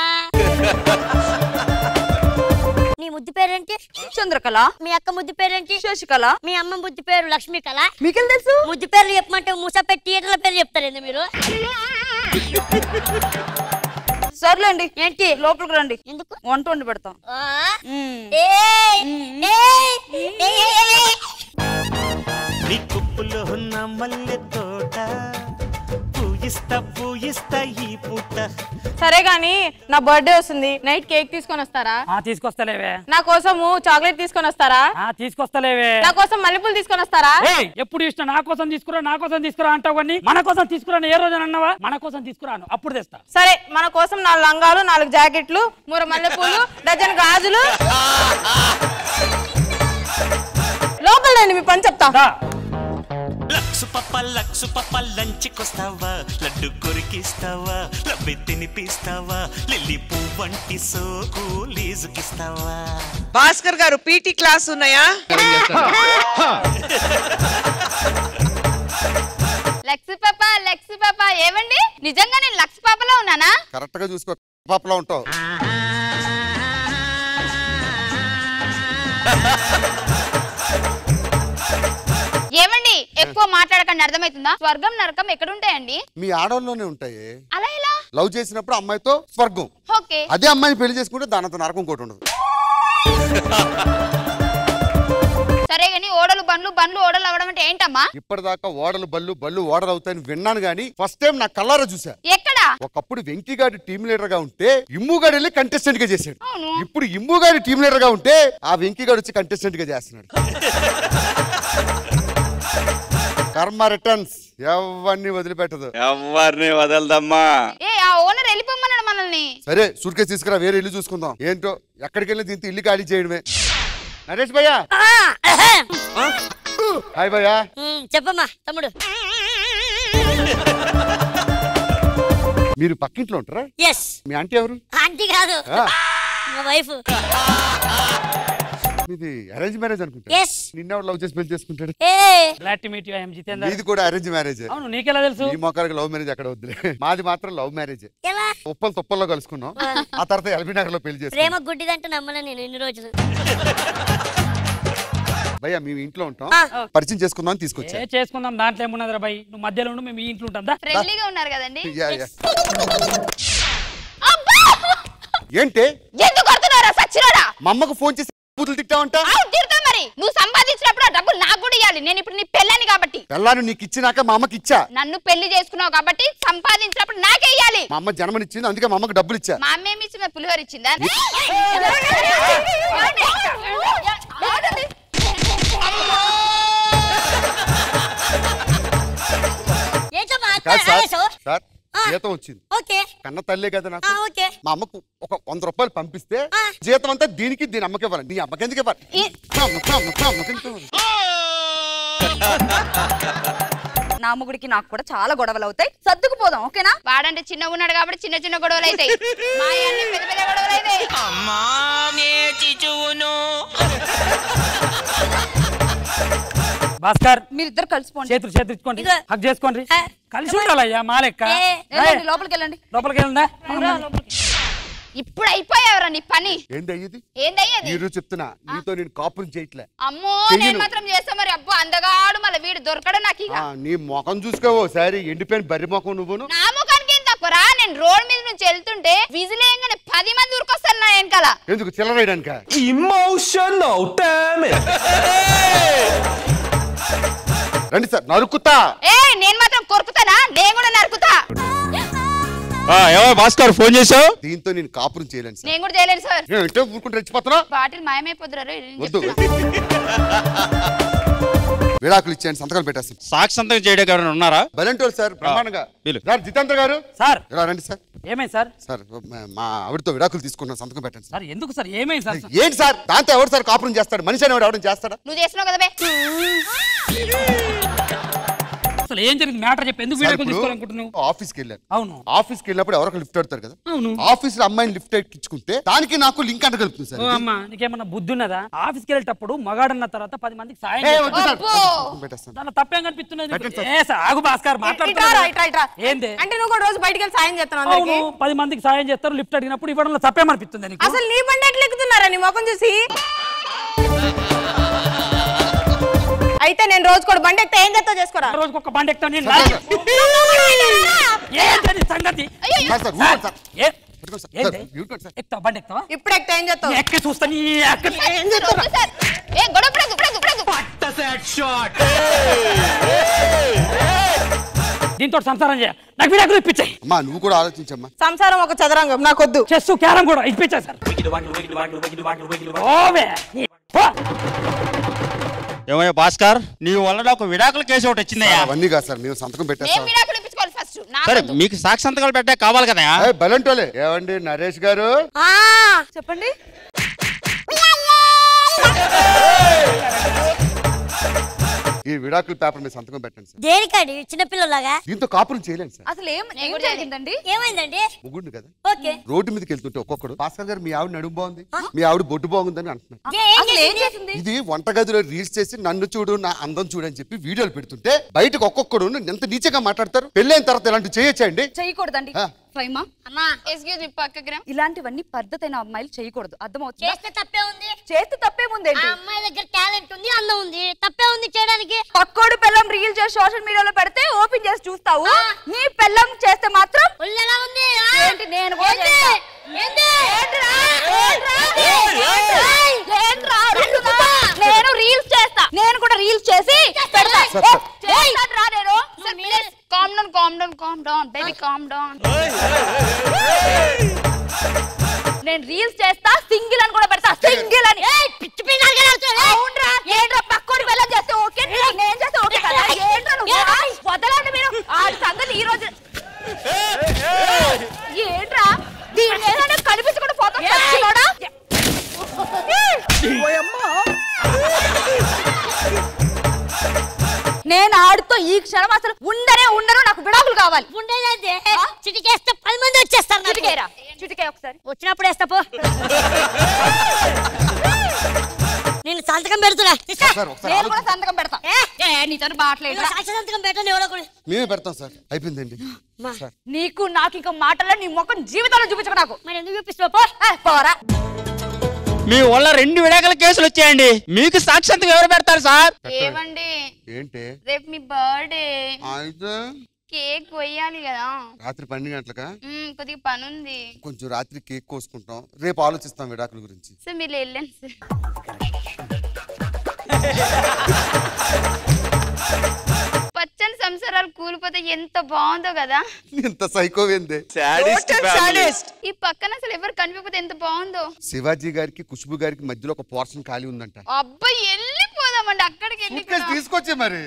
S18: నీ ముద్దు పేరేంటి
S1: చంద్రకళ
S18: మీ అక్క ముద్దు పేరేంటి
S1: శశికళ
S18: మీ అమ్మ ముద్దు పేరు లక్ష్మీ కళ
S1: మీకెళ్ళి తెలుసు
S18: ముద్దు పేర్లు చెప్పమంటే మూసపెట్టి థియేటర్ల పేరు చెప్తారేంది మీరు
S1: సర్లేండి
S18: ఏంటి
S1: లోపలికి రండి
S18: ఎందుకు
S1: వంట వండి పెడతాం
S18: ఏయ్, ఏయ్, ఏయ్.
S2: నీ కుప్పులో ఉన్న మల్లె తోట పూయిస్తా పూయిస్తా ఈ పూట
S20: సరే గాని నా బర్త్డే వస్తుంది నైట్ కేక్ తీసుకొని వస్తారా
S12: ఆ తీసుకొస్తలేవే
S20: నా కోసము చాక్లెట్ తీసుకొని వస్తారా
S12: ఆ తీసుకొస్తలేవే
S20: నా కోసం మల్లెపూలు తీసుకొని వస్తారా
S12: ఏయ్, ఎప్పుడు ఇష్టం నా కోసం తీసుకురా నా కోసం తీసుకురా అంటావు కానీ మన కోసం తీసుకురాను ఏ రోజు అన్నావా మన కోసం తీసుకురాను అప్పుడు తెస్తా
S20: సరే మన కోసం నాలుగు లంగాలు నాలుగు జాకెట్లు మూర మల్లెపూలు డజన్ గాజులు లోపల రండి మీ పని చెప్తా
S2: లక్సు పప్ప లక్సు పప్ప లంచ్కొస్తావా లడ్డు కొరికిస్తావా లబ్బి తినిపిస్తావా లిల్లీ పువ్వంటి సోకు లీజుకిస్తావా
S6: భాస్కర్ గారు పీటీ క్లాస్ ఉన్నాయా
S9: లక్స్ పాప లక్స్ పాప ఏమండి నిజంగా నేను లక్స్ పాపలో ఉన్నానా
S5: కరెక్ట్ గా చూసుకో పాపలా ఉంటావు
S9: ఏమండి ఎక్కువ మాట్లాడకండి అర్థమవుతుందా స్వర్గం నరకం ఎక్కడ ఉంటాయండి
S5: మీ ఆడవాళ్ళలోనే ఉంటాయి
S9: అలా ఎలా
S5: లవ్ చేసినప్పుడు అమ్మాయితో స్వర్గం
S9: ఓకే
S5: అదే అమ్మాయిని పెళ్లి చేసుకుంటే దానితో నరకం ఇంకోటి ఉండదు
S9: సరే గాని ఓడలు బండ్లు బండ్లు ఓడలు అవడం అంటే ఏంటమ్మా
S5: ఇప్పటిదాకా ఓడలు బళ్ళు బళ్ళు ఓడలు అవుతాయని విన్నాను గానీ ఫస్ట్ టైం నా కల్లారా చూసా
S9: ఎక్కడా
S5: ఒకప్పుడు వెంకీగాడి టీం లీడర్ గా ఉంటే ఇమ్ముగాడు వెళ్ళి కంటెస్టెంట్ గా చేశాడు
S9: అవును
S5: ఇప్పుడు ఇమ్ముగాడి టీం లీడర్ గా ఉంటే ఆ వెంకీగాడు వచ్చి కంటెస్టెంట్ గా చేస్తున్నాడు కర్మ రిటర్న్స్ ఎవరిని వదిలిపెట్టదు
S10: ఎవరిని వదలదమ్మా
S9: ఏ ఆ ఓనర్ వెళ్ళిపోమన్నాడు మనల్ని
S5: సరే సూట్ కేసు తీసుకురా వేరే ఇల్లు చూసుకుందాం ఏంటో ఎక్కడికి వెళ్ళి దీంతో ఇల్లు ఖాళీ చేయడమే నరేష్ భయ్యా హాయ్ భయ్యా
S18: ఉమ్, చెప్పమ్మా తమ్ముడు
S5: మీరు పక్కింట్లో ఉంటారా
S18: ఎస్
S5: మీ ఆంటీ ఎవరు
S18: ఆంటీ కాదు
S5: ఆ.
S18: మా వైఫ్
S5: మీది అరేంజ్ మ్యారేజ్ అనుకుంటా
S18: Yes.
S5: నిన్నెవరు లవ్ చేసి పెళ్లి చేసుకుంటాడు
S18: ఏ
S12: glad to meet you I'm Jitender
S5: మీది కూడా అరేంజ్ మ్యారేజ్
S12: అవును నీకెలా తెలుసు
S5: ఈ మొక్కడికి లవ్ మ్యారేజ్ అక్కడ వద్దులే మాది మాత్రం లవ్ మ్యారేజ్
S18: ఎలా
S5: ఉప్పల్ తుప్పల్లో కలుసుకున్నాం ఆ తర్వాత ఎల్బీ నగర్ లో పెళ్లి చేసుకున్నాం
S18: ప్రేమ గుడ్డిదంటే నమ్మలే నేను ఇన్ని రోజులు
S5: భయ్యా మేము ఇంట్లో ఉంటాం
S18: ఆ.
S5: పరిచయం చేసుకుందాం అని తీసుకొచ్చా
S12: ఏ చేసుకుందాం దాంట్లో ఏమున్నదిరా బాయ్ నువ్వు మధ్యలో ఉండు మేము ఈ ఇంట్లో ఉంటాం దా
S9: ఫ్రెండ్లీగా ఉన్నారు కదండి
S5: యా, యా. ఏంటి
S9: ఎందుకు కొడుతున్నారా సచ్చినోడా
S5: మా అమ్మకు ఫోన్ చేసి బూతులు తిట్టావంట
S9: ఆవు, తిడతా మరి నువ్వు సంపాదించినప్పుడు ఆ డబ్బులు నాకు కూడా ఇవ్వాలి నేను ఇప్పుడు నీ పెళ్ళని కాబట్టి
S5: పెళ్ళాను నీకు ఇచ్చినాక మా అమ్మకి ఇచ్చా
S9: నన్ను పెళ్లి చేసుకున్నావు కాబట్టి సంపాదించినప్పుడు నాకే ఇవ్వాలి
S5: మా అమ్మ జన్మనిచ్చింది అందుకే మా అమ్మకి డబ్బులు ఇచ్చా
S9: మా అమ్మ ఏమి ఇచ్చింది పులిహోర ఇచ్చిందా
S18: ఏంటమ్మా
S5: కాదు సార్
S18: ఆవేశం?
S5: సార్ జీతం వచ్చింది
S18: ఓకే
S5: కన్న తల్లే కదా నాకు
S18: ఆ, ఓకే
S5: మా అమ్మకు ఒక వంద రూపాయలు పంపిస్తే జీతం అంతా దీనికి దీని అమ్మకి ఇవ్వాలి నీ అమ్మకి ఎందుకు ఇవ్వాలి మా అమ్మకి, మా అమ్మకి, మా అమ్మకి ఎందుకు ఇవ్వాలి?
S1: నా మొగుడికి నాకు కూడా చాలా గొడవలు అవుతాయి సర్దుకుపోదాం ఓకేనా
S9: వాడంటే చిన్న ఉన్నాడు కాబట్టి చిన్న చిన్న గొడవలు అవుతాయి మా అన్ని పెద్ద పెద్ద గొడవలు అవుతాయి
S12: భాస్కర్
S1: మీరిద్దరు కలిసిపోండి
S12: చేతులు చేతులు ఇచ్చుకోండి హక్ చేసుకోండి కలిసి ఉండాలయ్యా మా లెక్క
S1: ఏ, వెళ్ళండి, లోపలికి వెళ్ళండి
S12: లోపలికి వెళ్ళందా
S9: ఇప్పుడు అయిపోయావరా నీ పని
S5: ఏంది అయ్యేది
S9: ఏందయ్యేది
S5: ఈ రోజు చెప్తున్నా నీతో నేను కాపురం చేయట్లే
S9: అమ్మో
S5: చెయ్యను.
S9: నేను మాత్రం చేస్తా మరి అబ్బో అందగాడు మళ్ళీ వీడు దొరకడు నాకు ఇక
S5: ఆ, నీ ముఖం చూసుకోవో సరే ఎండిపోయిన బర్రె ముఖం నువ్వును
S9: నా ముఖానికి ఏం తక్కువరా నేను రోడ్ మీద నుంచి వెళ్తుంటే విజిలేయంగానే పది మంది ఊరుకొస్తారు నా వెనకాల
S5: ఎందుకు చిల్లరేయడానిక
S7: Emotional, damn it!
S5: రండి సార్ నరుకుతా
S9: ఏ నేను మాత్రం కొరుకుతానా నేను కూడా నరుకుతా
S8: ఏమో భాస్కర్ ఫోన్ చేసావు
S5: దీంతో నేను కాపురం చేయలేను సార్
S9: నేను కూడా చేయలేను సార్
S5: నేను ఇంట్లో ఊరుకుంటే రెచ్చిపోతున్నా
S9: బాటిల్ మాయమైపోతున్నారు
S5: వద్దు విడాకులు ఇచ్చేయండి సంతకాలు పెట్టేస్తాను
S8: సాక్షి సంతకం చేయడానికి ఎవరైనా ఉన్నారా
S5: బలంటోరు సార్ బ్రహ్మాండంగా
S8: వీలు.
S5: సార్ జితేంద్ర గారు
S12: సార్
S5: ఇలా రండి సార్
S12: ఏమైంది సార్
S5: సార్ మా- మా ఆవిడతో విడాకులు తీసుకున్నాను సంతకం పెట్టండి సార్
S12: సార్ ఎందుకు సార్ ఏమైంది సార్
S5: ఏంటి సార్ దాంతో ఎవరు సార్ కాపురం చేస్తాడు మనిషి అనేవాడు ఎవరు చేస్తాడా
S9: నువ్వు చేస్తున్నావు కదా బే
S12: అసలు ఏం జరిగింది మ్యాటర్ చెప్పి ఎందుకు
S5: సార్,
S12: వీడియో
S5: ఇప్పుడు
S12: తీసుకోవాలనుకుంటున్నావు
S5: ఆఫీస్కి వెళ్ళాను
S12: అవును
S5: ఆఫీస్కి వెళ్ళినప్పుడు ఎవరొక లిఫ్ట్ పెడతారు కదా
S12: అవును.
S5: ఆఫీస్ లో అమ్మాయిని లిఫ్ట్ ఎక్కించుకుంటే దానికి నాకు లింక్ అంట కలుపుతుంది సార్
S12: ఓ అమ్మా నీకేమన్నా బుద్ధి ఉన్నదా ఆఫీస్కి వెళ్ళేటప్పుడు మగాడన్న తర్వాత పది మందికి సాయం
S5: ఏ,
S12: చేస్తాడు.
S5: వద్దు సార్.
S9: అబ్బో.
S5: పెట్టేస్తాను
S12: దాంట్లో తప్పేం కనిపిస్తున్నది
S5: పెట్టండి
S12: నీకు?
S5: సార్.
S12: ఏ సార్ ఆగు భాస్కర్
S20: ఇట్రా రా,
S12: మాట్లాడుతున్నా
S20: ఇట్రా, ఇట్రా.
S12: ఏంది
S20: అంటే నువ్వు కూడా రోజు బయటికి వెళ్ళి సాయం చేస్తున్నావు
S12: అవును
S20: అందరికి
S12: పది మందికి సాయం చేస్తారు లిఫ్ట్ అడిగినప్పుడు ఇవ్వడంలో తప్పేమనిపిస్తుంది నీకు
S20: అసలు నీ బండి ఎట్లా ఎక్కుతున్నారా నీ ముఖం చూసి అయితే నేను రోజు కూడా బండి ఎక్కితే ఏం చేస్తావు చేసుకోరా
S12: రోజుకి ఒక బండి ఎక్కుతాను నేను ఏంటది సంగతి
S5: సార్, సార్, ఊరుకోండి సార్.
S12: ఏ
S5: పట్టుకోండి సార్.
S12: ఏంది?
S5: సార్, ఊరుకోండి సార్.
S12: ఎక్కుతావా బండి ఎక్కుతావా
S20: ఇప్పుడు ఎక్కితే ఏం చేస్తావు
S12: ఎక్కి చూస్తాను ఈ ఎక్క-
S20: ఏం చేస్తావు
S9: ఏ గొడవ పడకు పడకు పడకు
S12: దీంతో సంసారం చేయ నాకు విడాకులు ఇప్పించాయి
S5: అమ్మా నువ్వు కూడా ఆలోచించమ్మా
S20: సంసారం ఒక చదరంగం నాకొద్దు
S12: చెస్ క్యారం కూడా ఇప్పించాయి సార్ ఓవే పో.
S8: ఏమయ్యా భాస్కర్ నీ వల్ల నాకు విడాకుల కేసు ఒకటి వచ్చిందయ్యా
S5: అవన్నీ కాదు సార్ మేము సంతకం
S9: నేను
S5: పెట్టేస్తాం
S9: విడాకులు ఇప్పించుకోవాలి ఫస్ట్
S8: సరే మీకు సాక్షి సంతకాలు పెట్టా కావాలి కదా
S5: ఏ, బలంటోలే ఏమండి నరేష్ గారు
S20: చెప్పండి
S5: ఈ విడాకుల పేపర్ మీద సంతకం పెట్టండి సార్
S18: దేనికండి చిన్నపిల్లలాగా
S5: దీంతో కాపురం చేయలేను సార్
S9: అసలు ఏం ఏం జరిగిందండి
S18: ఏమైందండి
S5: ముగ్గుండు కదా
S18: ఓకే
S5: రోడ్డు మీదకి వెళ్తుంటే ఒక్కొక్కడు భాస్కర్ గారు మీ ఆవిడ నడుము బాగుంది మీ ఆవిడ బొడ్డు బాగుందని అంటున్నారు
S9: అసలు ఏం చేసింది
S5: ఇది వంటగదిలో రీల్స్ చేసి నన్ను చూడు నా అందం చూడు అని చెప్పి వీడియోలు పెడుతుంటే బయటకు ఒక్కొక్కడు ఎంత నీచగా మాట్లాడతారు పెళ్ళైన తర్వాత ఇలాంటి చేయొచ్చండి
S1: చేయకూడదండి
S5: ఆ.
S1: ఫైమా
S9: అమ్మా ఎక్స్క్యూజ్ మీ పక్కకి రా
S1: ఇలాంటివన్నీ పద్ధతైన అమ్మాయిలు చేయకూడదు అర్థమవుతుంది
S18: చేస్తే తప్పే ఉంది
S1: చేస్తే తప్పేముందేంటి
S18: ఆ అమ్మాయి దగ్గర టాలెంట్ ఉంది అందం ఉంది తప్పే ఉంది చేయడానికి
S1: పక్కోడు పెళ్ళం రీల్ చేసి సోషల్ మీడియాలో పెడితే ఓపెన్ చేసి చూస్తావు నీ పెళ్ళం చేస్తే మాత్రం
S18: ఒళ్ళెలా ఉంది ఆ?
S1: ఏంటి నేను కూడా
S18: ఏంటి?
S1: చేస్తా.
S18: ఏంటి?
S1: ఏంట్రా?
S18: ఏంట్రా?
S1: ఏంట్రా? ఏంట్రా? అడుగుతా. నేను రీల్స్ చేస్తా నేను కూడా రీల్స్ చేసి పెడతా
S5: సార్, సార్.
S1: చేస్తాను రా నేను
S9: sir please calm down calm down calm down baby calm down
S1: నేను రీల్స్ చేస్తా సింగిల్ అని కూడా పెడతా సింగిల్ అని
S18: పిచ్చి పిల్లలు
S1: అవునరా ఏంట్రా పక్కోడి వెళ్ళం చేస్తే ఓకే నేను చేస్తే ఓకే కదా ఏంట్రా నువ్వు వదలండి మీరు ఆ సంగతి ఈ రోజు ఏంట్రా దీని ఏదైనా కనిపించకుండా పోతాం చచ్చినోడా? నేను ఆడితో ఈ క్షణం అసలు ఉండనే ఉండరు నాకు విడాకులు కావాలి
S18: ఉండేదంటే చిటికేస్తే పది మంది వచ్చేస్తారు నాకు.
S1: చిటికేరా చిటికే ఒకసారి
S18: వచ్చినప్పుడు వేస్తా పో నేను సంతకం పెడుతున్నా తీసుకో.
S5: సార్ ఒకసారి
S1: నేను కూడా
S5: ఆలోచించండి.
S1: సంతకం పెడతా ఏ నీతో మాట్లాడు
S18: నువ్వు సాక్షి సంతకం పెట్టండి ఎవరో ఒకడు.
S5: మేమే పెడతాం సార్ అయిపోయిందండి సార్
S1: నీకు నాకు ఇంకా మాటల్లో నీ ముఖం జీవితంలో చూపించక నాకు
S18: మరి ఎందుకు చూపిస్తున్నావు పో
S1: ఏ, పోరా
S8: మీ వల్ల రెండు విడాకుల కేసులు వచ్చాయండి మీకు సాక్షి సంతకం ఎవరు పెడతారు సార్
S9: ఏమండి
S5: ఏంటి
S9: రేపు మీ బర్త్డే
S5: అయితే
S9: కేక్ కొయ్యాలి కదా
S5: రాత్రి పన్నెండు గంటలకా
S9: మ్మ్, కొద్దిగా పని ఉంది
S5: కొంచెం రాత్రి కేక్ కోసుకుంటాం రేపు ఆలోచిస్తాం విడాకుల గురించి
S9: సార్ మీరు వెళ్ళండి సార్ పచ్చని సంసారాలు కూలిపోతే ఎంత బాగుందో కదా
S5: ఇంత సైకోవేందే
S9: ఈ పక్కన అసలు ఎవరు కనిపించకపోతే ఎంత బాగుందో
S5: శివాజీ గారికి ఖుష్బు గారికి మధ్యలో ఒక పోర్షన్ ఖాళీ ఉందంట
S9: అబ్బాయి వెళ్ళిపోదామండి అక్కడికి వెళ్ళి
S5: సూట్కేస్ తీసుకొచ్చే మరి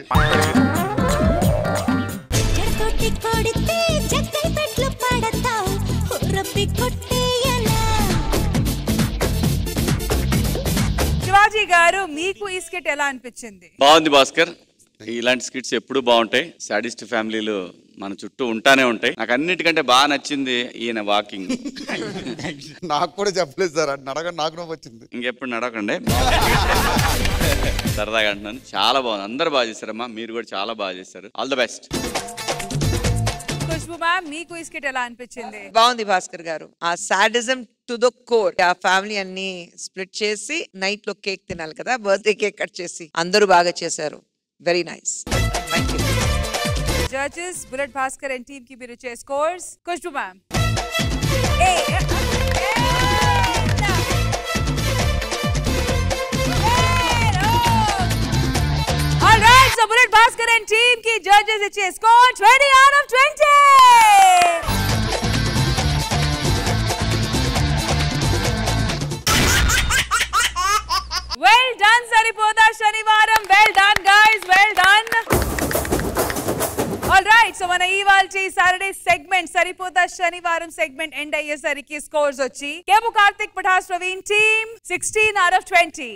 S17: చెడుతోటి కొడితే జగ్గై పెట్లు పడతావు రబ్బి కొట్టేయనా
S1: శివాజీ గారు మీకు ఈ స్కిట్ ఎలా అనిపించింది
S10: బాగుంది భాస్కర్ ఇలాంటి స్కిట్స్ ఎప్పుడు బాగుంటాయి సాడిస్ట్ ఫ్యామిలీలు మన చుట్టూ ఉంటానే ఉంటాయి నాకు అన్నిటికంటే బాగా నచ్చింది ఈయన వాకింగ్
S5: నాకు కూడా చెప్పలేదు సార్ అని అడగండి నాకు నవ్వు వచ్చింది
S10: ఇంకెప్పుడు నడకండి సరదాగా అంటున్నాను చాలా బాగుంది అందరు బాగా చేశారమ్మా మీరు కూడా చాలా బాగా చేశారు all the best
S1: Khushbu ma'am మీకు ఈ స్కిట్ ఎలా అనిపించింది
S6: బాగుంది భాస్కర్ గారు ఆ సాడిజం టు ద కోర్ ఆ ఫ్యామిలీ అన్ని స్ప్లిట్ చేసి నైట్ లో కేక్ తినాలి కదా బర్త్డే కేక్ కట్ చేసి అందరూ బాగా చేశారు very nice
S1: judges bullet Bhaskar and team కి మీరు ఇచ్చే scores Khushbu ma'am Alright, so Bullet Bhaskar and team ki judges ఇచ్చే score 20 out of 20. Right so మన ఇవాళ సాటర్డే సెగ్మెంట్ సరిపోతా శనివారం సెగ్మెంట్ ఎండ్ అయ్యేసరికి స్కోర్స్ వచ్చి కేపు Karthik Pataas Praveen team sixteen out of twenty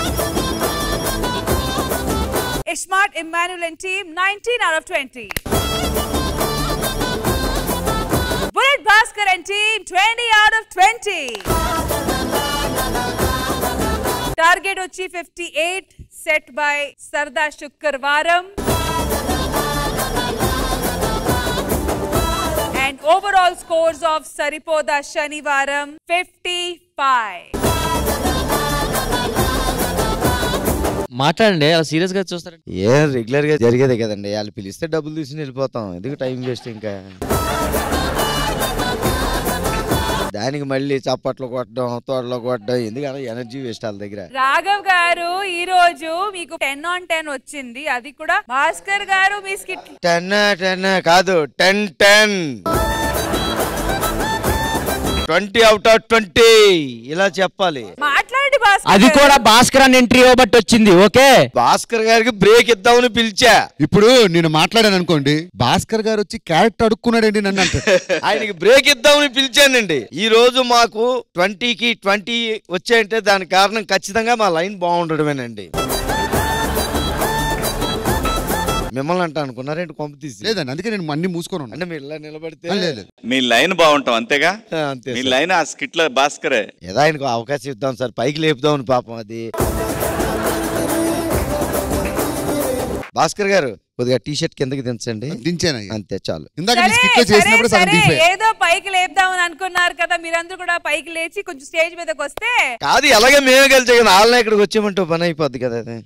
S1: Ishmat Emmanuel and team 19 out of 20. Bullet Bhaskar and team 20 out of 20. Target వచ్చి 58 set by Sarda Shukkarvaram. And overall scores of Saripoda Shanivaram 55.
S21: మాట్లాడండి అలా serious గా చూస్తారు
S4: ఏం regular గా జరిగేదే కదండి వాళ్ళు పిలిస్తే డబ్బులు తీసుకుని వెళ్ళిపోతాం ఎందుకు టైం వేస్ట్ ఇంకా దానికి మళ్ళీ చప్పట్లు కొట్టడం తోటలో కొట్టడం ఎందుకంటే ఎనర్జీ వేస్ట్ వాళ్ళ దగ్గర
S1: రాఘవ్ గారు ఈ రోజు మీకు టెన్ ఆన్ టెన్ వచ్చింది అది కూడా భాస్కర్ గారు మీ స్కిట్
S4: టెన్ టెన్ కాదు ten ten twenty out of twenty ఇలా చెప్పాలి
S1: మాట్లాడండి భాస్కర్
S21: అది
S1: గారు.
S21: కూడా భాస్కర్ అని ఎంట్రీ ఇవ్వబట్టి వచ్చింది ఓకే
S4: భాస్కర్ గారికి బ్రేక్ ఇద్దామని పిలిచా
S5: ఇప్పుడు నేను మాట్లాడాను అనుకోండి భాస్కర్ గారు వచ్చి క్యారెక్టర్ అడుక్కున్నాడండి నన్ను అంటే
S4: ఆయనకి బ్రేక్ ఇద్దామని పిలిచానండి ఈ రోజు మాకు ట్వంటీకి ట్వంటీ వచ్చాయంటే దానికి కారణం ఖచ్చితంగా మా లైన్ బాగుండడమేనండి మిమ్మల్ని అంట అనుకున్నారేంటి కొంప తీసి
S5: లేదండి అందుకే నేను అన్ని మూసుకొని ఉన్నాను
S4: అంటే మీరు ఇలా నిలబడితే
S5: లేదు
S10: మీ లైన్ బాగుంటాం అంతేగా
S4: అంతే
S10: మీ
S4: సార్.
S10: లైన్ ఆ స్కిట్ లో భాస్కరే
S4: ఏదో ఆయనకు అవకాశం ఇద్దాం సార్ పైకి లేపుదామని పాపం అది భాస్కర్ గారు కొద్దిగా టీ షర్ట్ కిందకి దించండి
S5: దించాను
S4: అంతే చాలు
S5: ఇందాక
S1: సరే,
S5: మీ స్కిట్ లో
S1: సరే,
S5: చేసినప్పుడు సగం
S1: సరే,
S5: దింపే
S1: ఏదో పైకి లేపుదామని అనుకున్నారు కదా మీరందరూ కూడా పైకి లేచి కొంచెం స్టేజ్ మీదకి వస్తే
S4: కాదు ఎలాగే మేమే గెలిచే కదా వాళ్ళని ఇక్కడికి వచ్చామంటే పని అయిపోద్ది కదా అది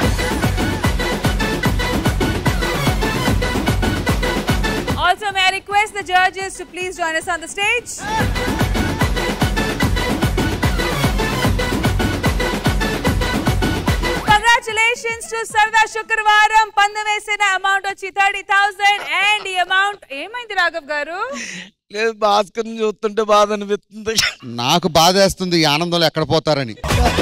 S1: Also, may I request the judges to please join us on the stage? Congratulations to Sarda Shukkarvaram. పందెం వేసిన అమౌంట్ వచ్చి థర్టీ థౌసండ్ అండ్ ఈ అమౌంట్ ఏమైంది రాఘవ్ గారు
S4: లేదు భాస్కర్ చూస్తుంటే బాధ అనిపిస్తుంది
S5: నాకు బాధ వేస్తుంది ఈ ఆనందంలో ఎక్కడ పోతారని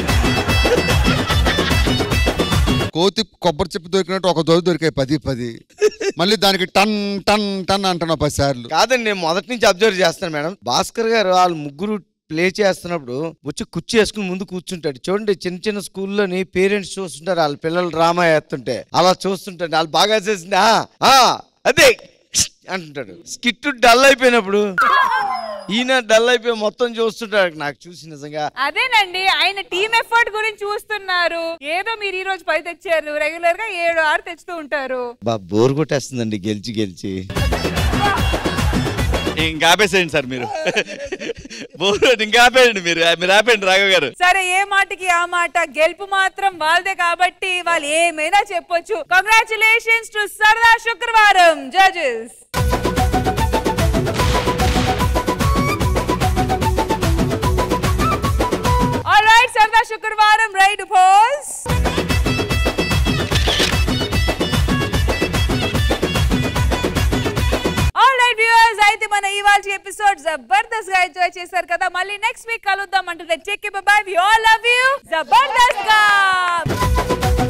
S5: కోతి కొబ్బరి చెప్పు దొరికినట్టు ఒక దొరి దొరికాయి పది పది మళ్ళీ దానికి టన్ టన్ టన్ అంటున్నావు పది సార్లు
S4: కాదండి నేను మొదటి నుంచి అబ్జర్వ్ చేస్తాను మేడం భాస్కర్ గారు వాళ్ళు ముగ్గురు ప్లే చేస్తున్నప్పుడు వచ్చి కుర్చీ వేసుకుని ముందు కూర్చుంటాడు చూడండి చిన్న చిన్న స్కూల్లోని పేరెంట్స్ చూస్తుంటారు వాళ్ళ పిల్లలు డ్రామా వేస్తుంటే అలా చూస్తుంటాడు వాళ్ళు బాగా చేసింది "ఆ, ఆ, అదే అంటుంటాడు స్కిట్ డల్ అయిపోయినప్పుడు ఈయన డల్ అయిపోయి మొత్తం చూస్తుంటాడు నాకు చూసి నిజంగా
S1: అదేనండి ఆయన టీమ్ ఎఫర్ట్ గురించి చూస్తున్నారు ఏదో మీరు ఈ రోజు పై తెచ్చారు రెగ్యులర్ గా ఏడు ఆరు తెచ్చుతూ ఉంటారు
S4: బా బోర్ కొట్టేస్తుందండి గెలిచి గెలిచి
S10: ఇంకా ఆపేసేయండి సార్ మీరు బోర్ ఇంకా ఆపేయండి మీరు మీరు ఆపేయండి రాఘవ్ గారు
S1: సరే ఏ మాటకి ఆ మాట గెలుపు మాత్రం వాళ్ళదే కాబట్టి వాళ్ళు ఏమైనా చెప్పొచ్చు కంగ్రాచులేషన్స్ టు సరదా శుక్రవారం జడ్జెస్ ఆల్ రైట్ సరదా శుక్రవారం right pose all right viewers అయితే మన ఇవాళ ఎపిసోడ్ జబర్దస్త్ గా ఎంజాయ్ చేశారు కదా మళ్ళీ నెక్స్ట్ వీక్ కలుద్దాం అంటుంది check bye we all love you జబర్దస్త్ గా